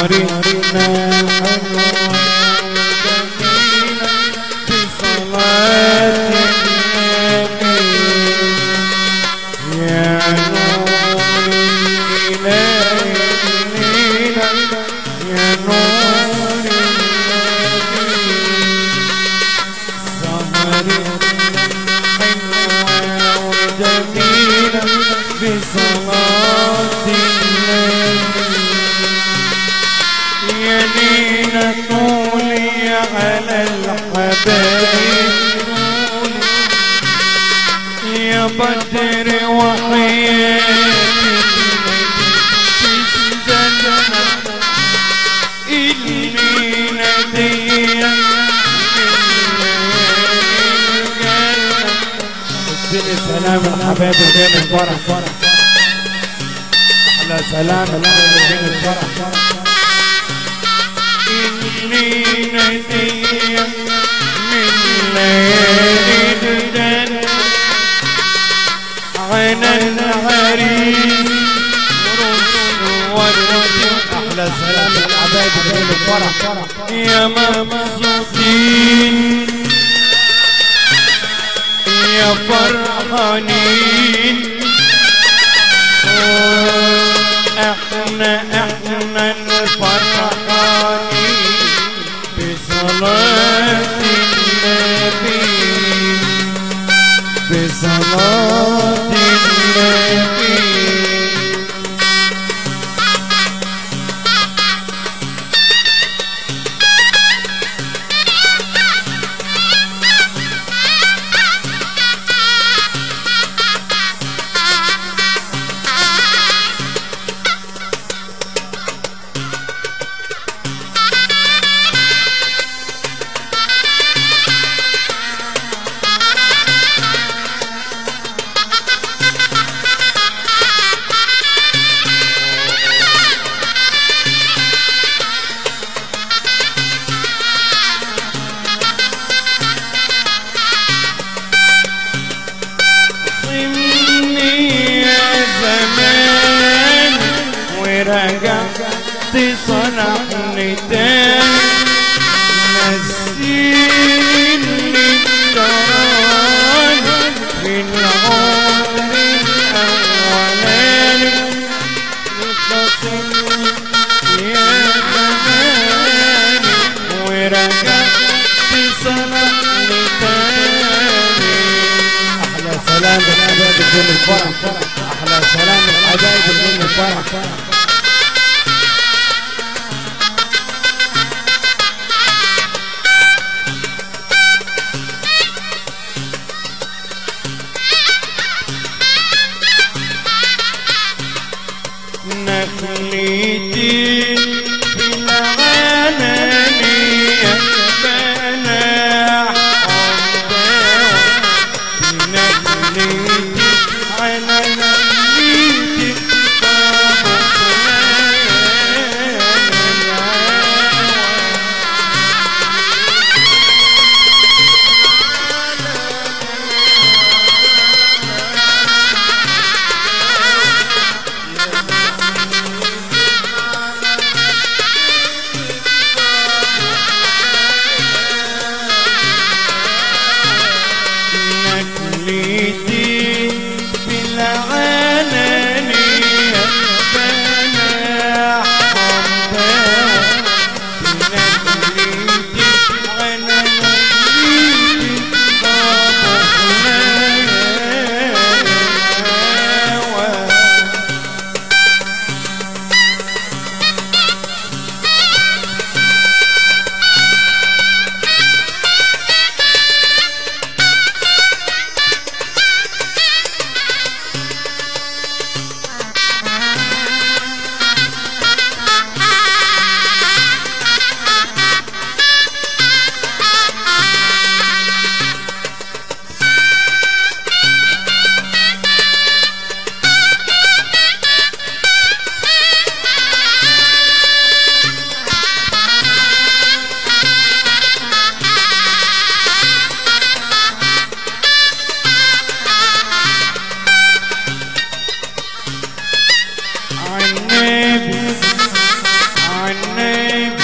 سهرتنا حلوة جميلة بصلاة النبي يا نور الإله الليلة يا نور النبي سهرتنا حلوة وجميلة بصلاة النبي يا ليلة طولي على الحبايب يا بدر وحياتي تستنى الليلة دي اديني سلام الحبايب بين الفرح احلى سلام الحبايب بين الفرح الليلة دي من ليالي الجنة على العريس احلى سلام الحبايب بين الفرح يا مبسوطين يا فرحانين احنا احنا الفرحانين بصلاة النبي بصلاة النبي صمني يا زمان ورجعت تصلحني تاني نسيني الجران في العمر الأولاني خصمني يا زمان ورجعت تصلحني تاني احلى سلام الحبايب بدون الفرح احلى سلام الحبايب بدون الفرح نخليتي في العالمية بلاح نخليتي على نخليتي نخليتي في العالمية بلاح حبايب نخليتي على نخليتي بابا حلاوة عني